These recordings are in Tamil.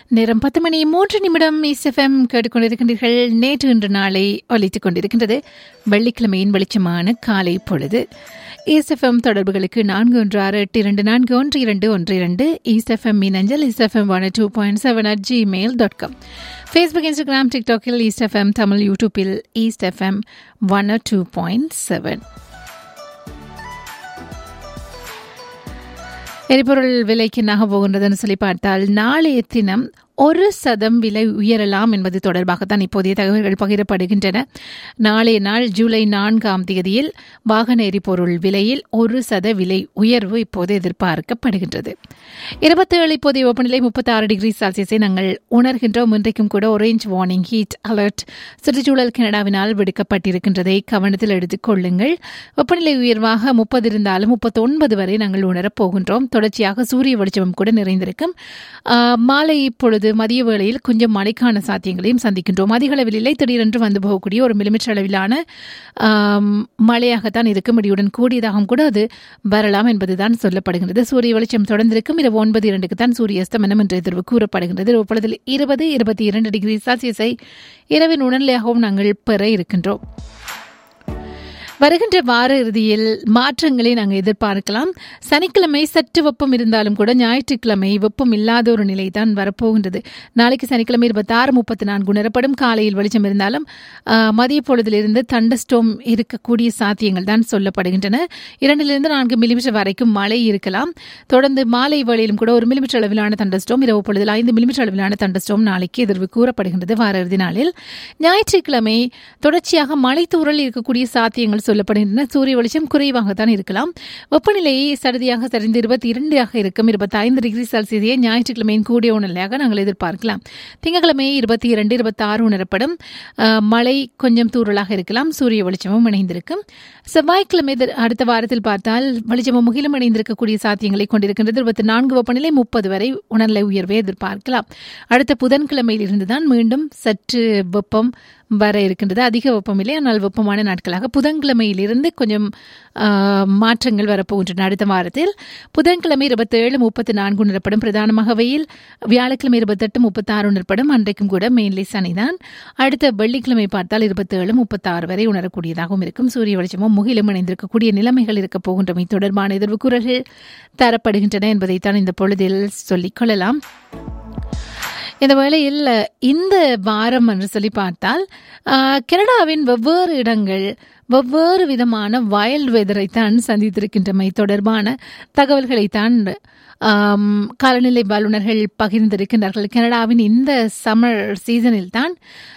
நேரம் பத்து மணி மூன்று நிமிடம் இஸ்எஃப்எம் கேட்டுக்கொண்டிருக்கின்றீர்கள் நேற்று இன்று நாளை ஒலித்துக் கொண்டிருக்கின்றது வெள்ளிக்கிழமையின் வெளிச்சமான காலை பொழுது இஸ்எஃப்எம் தொடர்புகளுக்கு நான்கு ஒன்று ஆறு எட்டு இரண்டு நான்கு ஒன்று இரண்டு ஒன்று இரண்டு இஸ்எஃப்எம் மினஞ்சல் East FM one two point seven at gmail dot com Facebook Instagram டிக்டாக்கில் ஈஸ்ட் எஃப்எம் தமிழ் யூடியூப்பில் East FM one two point seven எரிபொருள் விலைக்கு நக போகின்றதுன்னு சொல்லி பார்த்தால் நாளைய தினம் ஒரு சதம் விலை உயரலாம் என்பது தொடர்பாகத்தான் இப்போதைய தகவல்கள் பகிரப்படுகின்றன நாளைய நாள் ஜூலை நான்காம் தேதியில் வாகன எரிபொருள் விலையில் ஒரு சத விலை உயர்வு இப்போது எதிர்பார்க்கப்படுகின்றது இருபத்தேழு இப்போதைய வெப்பநிலை முப்பத்தி ஆறு டிகிரி செல்சியஸை நாங்கள் உணர்கின்றோம் இன்றைக்கும் கூட ஒரேஞ்ச் வார்னிங் ஹீட் அலர்ட் சுற்றுச்சூழல் கனடாவினால் விடுக்கப்பட்டிருக்கின்றதை கவனத்தில் எடுத்துக் கொள்ளுங்கள் வெப்பநிலை உயர்வாக முப்பது இருந்தாலும் முப்பத்தொன்பது வரை நாங்கள் உணரப் போகின்றோம் தொடர்ச்சியாக சூரிய வெளிச்சமும் கூட நிறைந்திருக்கும் மாலை இப்பொழுது மதிய வேளையில் கொஞ்சம் மழைக்கான சாத்தியங்களையும் சந்திக்கின்றோம் அதிக அளவில் இல்லை திடீரென்று வந்து போகக்கூடிய ஒரு மில்லிமீட்டர் அளவிலான மழையாகத்தான் இருக்கும் இடியுடன் கூடியதாகவும் கூட அது வரலாம் என்பதுதான் சொல்லப்படுகின்றது சூரிய வெளிச்சம் தொடர்ந்திருக்கும் இரவு ஒன்பது இரண்டுக்கு தான் சூரிய அஸ்தமனம் என்ற எதிர்வு கூறப்படுகின்றது இப்பொழுது இருபது இருபத்தி இரண்டு டிகிரி செல்சியஸை இரவின் உடல்நிலையாகவும் நாங்கள் பெற இருக்கின்றோம் வருகின்ற வார இறுதியில் மாற்றங்களை நாங்கள் எதிர்பார்க்கலாம் சனிக்கிழமை சற்று வெப்பம் இருந்தாலும் கூட ஞாயிற்றுக்கிழமை வெப்பம் இல்லாத ஒரு நிலை தான் வரப்போகின்றது நாளைக்கு சனிக்கிழமை இருபத்தி ஆறு முப்பத்தி நான்கு உணரப்படும் காலையில் வெளிச்சம் இருந்தாலும் மதிய பொழுதிலிருந்து தண்டஸ்டோம் இருக்கக்கூடிய சாத்தியங்கள் தான் சொல்லப்படுகின்றன இரண்டிலிருந்து நான்கு மில்லிமீட்டர் வரைக்கும் மழை இருக்கலாம் தொடர்ந்து மாலை வேளையிலும் கூட ஒரு மில்லிமீட்டர் அளவிலான தண்டஸ்டோம் இரவு பொழுதில் ஐந்து மில்லிமீட்டர் அளவிலான தண்டஸ்டோம் நாளைக்கு எதிர்வு கூறப்படுகின்றது வார இறுதி நாளில் ஞாயிற்றுக்கிழமை தொடர்ச்சியாக மழை தூரல் இருக்கக்கூடிய சாத்தியங்கள் சொல்லப்படுகின்றன சூரிய வெளிச்சம் குறைவாகத்தான் இருக்கலாம் வெப்பநிலை சடுதியாக சரிந்து இருபத்தி இரண்டாக இருக்கும் இருபத்தி ஐந்து டிகிரி செல்சியஸை ஞாயிற்றுக்கிழமையின் கூடிய உணர்நிலையாக நாங்கள் எதிர்பார்க்கலாம் திங்கட்கிழமை இருபத்தி இரண்டு இருபத்தி ஆறு உணரப்படும் மழை கொஞ்சம் தூரலாக இருக்கலாம் சூரிய வெளிச்சமும் இணைந்திருக்கும் செவ்வாய்க்கிழமை அடுத்த வாரத்தில் பார்த்தால் வெளிச்சமும் முகிலும் இணைந்திருக்கக்கூடிய சாத்தியங்களை கொண்டிருக்கின்றது இருபத்தி நான்கு வெப்பநிலை முப்பது வரை உணர்நிலை உயர்வை எதிர்பார்க்கலாம் அடுத்த புதன்கிழமையில் இருந்துதான் மீண்டும் சற்று வெப்பம் வர இருக்கின்றது அதிக வெப்பமில்லை ஆனால் வெப்பமான நாட்களாக புதன்கிழமையிலிருந்து கொஞ்சம் மாற்றங்கள் வரப்போகின்றன அடுத்த வாரத்தில் புதன்கிழமை இருபத்தேழு முப்பத்தி நான்கு உணரப்படும் பிரதானமாக வெயில் வியாழக்கிழமை இருபத்தெட்டு முப்பத்தாறு உணரப்படும் அன்றைக்கும் கூட மெயின்லி சனிதான் அடுத்த வெள்ளிக்கிழமை பார்த்தால் இருபத்தேழு முப்பத்தாறு வரை உணரக்கூடியதாகவும் இருக்கும் சூரிய வெளிச்சமும் முகிலும் இணைந்திருக்கக்கூடிய நிலைமைகள் இருக்கப் போகின்றமை தொடர்பான எதிர்வு குரல்கள் தரப்படுகின்றன என்பதைத்தான் இந்த பொழுதில் சொல்லிக் கொள்ளலாம் இந்த வேளையில் இந்த வாரம் என்று சொல்லி பார்த்தால் கனடாவின் வெவ்வேறு இடங்கள் வெவ்வேறு விதமான வைல்ட் வெதரை தான் சந்தித்திருக்கின்றமை தொடர்பான தகவல்களைத்தான் காலநிலை வல்லுநர்கள் பகிர்ந்திருக்கின்றார்கள் கனடாவின் இந்த சம்மர் சீசனில் தான்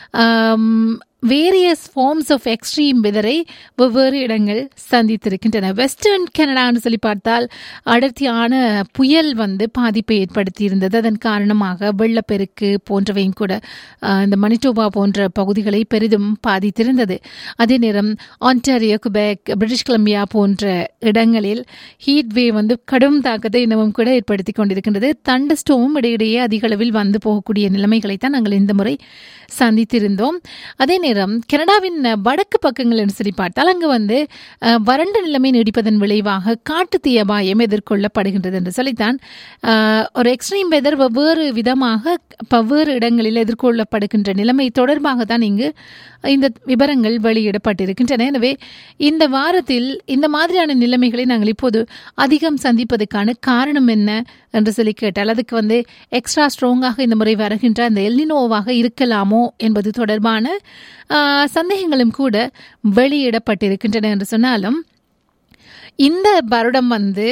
வேரியஸ் ஃபார்ம்ஸ் ஆஃப் எக்ஸ்ட்ரீம் வெதரை வெவ்வேறு இடங்கள் சந்தித்திருக்கின்றன வெஸ்டர்ன் கனடான்னு சொல்லி பார்த்தால் அடர்த்தியான புயல் வந்து பாதிப்பை ஏற்படுத்தி இருந்தது அதன் காரணமாக வெள்ளப்பெருக்கு போன்றவையும் கூட இந்த மணிட்டோபா போன்ற பகுதிகளை பெரிதும் பாதித்திருந்தது அதே நேரம் ஆன்டாரியோ குபேக் பிரிட்டிஷ் கொலம்பியா போன்ற இடங்களில் ஹீட் வே வந்து கடும் தாக்கத்தை இன்னமும் கூட ஏற்படுத்தி கொண்டிருக்கின்றது தண்ட ஸ்டோமும் இடையிடையே அதிக அளவில் வந்து போகக்கூடிய நிலைமைகளை தான் நாங்கள் இந்த முறை சந்தித்திருந்தோம் அதே நேரம் கனடாவின் வடக்கு பக்கங்கள் என்று சொல்லி பார்த்தால் அங்கு வந்து வறண்ட நிலைமை நீடிப்பதன் விளைவாக காட்டு தீ அபாயம் எதிர்கொள்ளப்படுகின்றது என்று சொல்லித்தான் ஒரு எக்ஸ்ட்ரீம் வெதர் வெவ்வேறு விதமாக பல்வேறு இடங்களில் எதிர்கொள்ளப்படுகின்ற நிலைமை தொடர்பாக தான் இங்கு இந்த விவரங்கள் வெளியிடப்பட்டிருக்கின்றன எனவே இந்த வாரத்தில் இந்த மாதிரியான நிலைமைகளை நாங்கள் இப்போது அதிகம் சந்திப்பதற்கான காரணம் என்ன என்று சொல்லி கேட்டால் அதுக்கு வந்து எக்ஸ்ட்ரா ஸ்ட்ராங்காக இந்த முறை வருகின்ற அந்த எல்லினோவாக இருக்கலாமோ என்பது தொடர்பான சந்தேகங்களும் கூட வெளியிடப்பட்டிருக்கின்றன என்று சொன்னாலும் இந்த வருடம் வந்து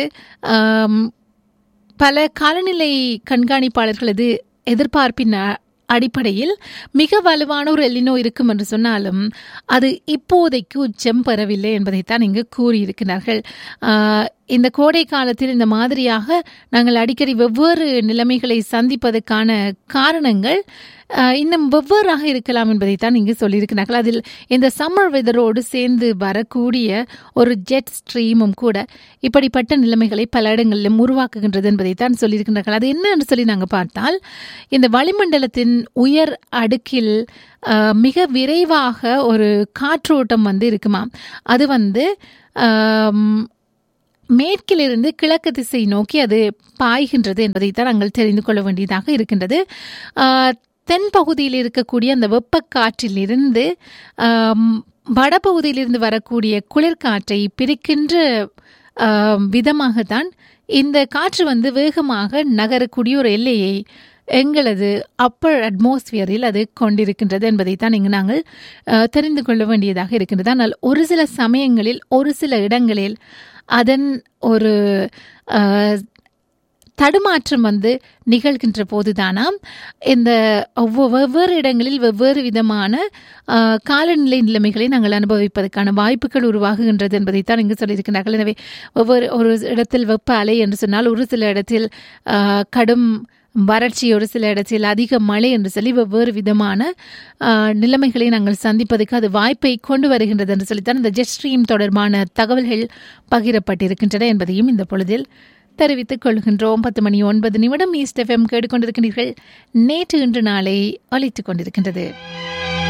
பல காலநிலை கண்காணிப்பாளர்களது எதிர்பார்ப்பின் அடிப்படையில் மிக வலுவான ஒரு எல்லினோ இருக்கும் என்று சொன்னாலும் அது இப்போதைக்கு உச்சம் பெறவில்லை என்பதைத்தான் இங்கு கூறியிருக்கிறார்கள் இந்த கோடை காலத்தில் இந்த மாதிரியாக நாங்கள் அடிக்கடி வெவ்வேறு நிலைமைகளை சந்திப்பதற்கான காரணங்கள் இன்னும் வெவ்வேறாக இருக்கலாம் என்பதைத்தான் இங்கு சொல்லியிருக்கிறார்கள் அதில் இந்த சம்மர் வெதரோடு சேர்ந்து வரக்கூடிய ஒரு ஜெட் ஸ்ட்ரீமும் கூட இப்படிப்பட்ட நிலைமைகளை பல இடங்களிலும் உருவாக்குகின்றது என்பதைத்தான் சொல்லியிருக்கிறார்கள் அது என்னன்னு சொல்லி நாங்கள் பார்த்தால் இந்த வளிமண்டலத்தின் உயர் அடுக்கில் மிக விரைவாக ஒரு காற்றோட்டம் வந்து இருக்குமா அது வந்து மேற்கிலிருந்து கிழக்கு திசை நோக்கி அது பாய்கின்றது என்பதைத்தான் நாங்கள் தெரிந்து கொள்ள வேண்டியதாக இருக்கின்றது ஆஹ், தென் பகுதியில் இருக்கக்கூடிய அந்த வெப்பக்காற்றிலிருந்து ஆம், வடபகுதியிலிருந்து வரக்கூடிய குளிர்காற்றை பிரிக்கின்ற ஆம், விதமாகத்தான் இந்த காற்று வந்து வேகமாக நகரக்கூடிய ஒரு எல்லையை எங்களது அப்பர் அட்மாஸ்பியரில் அது கொண்டிருக்கின்றது என்பதைத்தான் இங்கு நாங்கள் அஹ், தெரிந்து கொள்ள வேண்டியதாக இருக்கின்றது ஆனால் ஒரு சில சமயங்களில் ஒரு சில இடங்களில் அதன் ஒரு அஹ், தடுமாற்றம் வந்து நிகழ்கின்ற போதுதானாம் இந்த ஒவ்வொ- வெவ்வேறு இடங்களில் வெவ்வேறு விதமான ஆஹ், காலநிலை நிலைமைகளை நாங்கள் அனுபவிப்பதற்கான வாய்ப்புகள் உருவாகுகின்றது என்பதைத்தான் இங்கு சொல்லியிருக்கிறார்கள் எனவே ஒவ்வொரு ஒரு இடத்தில் வெப்ப அலை என்று சொன்னால் ஒரு சில இடத்தில் ஆஹ், கடும் வறட்சி ஒரு சில இடத்தில் அதிக மழை என்று சொல்லி வெவ்வேறு விதமான ஆஹ், நிலைமைகளை நாங்கள் சந்திப்பதற்கு அது வாய்ப்பை கொண்டு வருகின்றது என்று சொல்லித்தான் இந்த ஜெட் ஸ்ட்ரீம் தொடர்பான தகவல்கள் பகிரப்பட்டிருக்கின்றன என்பதையும் இந்த பொழுதில் தெரிவித்துக் கொள்கின்றோம் பத்து மணி ஒன்பது நிமிடம் ஈஸ்ட் எஃப்எம் கேட்டுக்கொண்டிருக்கின்றீர்கள் நேற்று இன்று நாளை ஒலித்துக் கொண்டிருக்கின்றது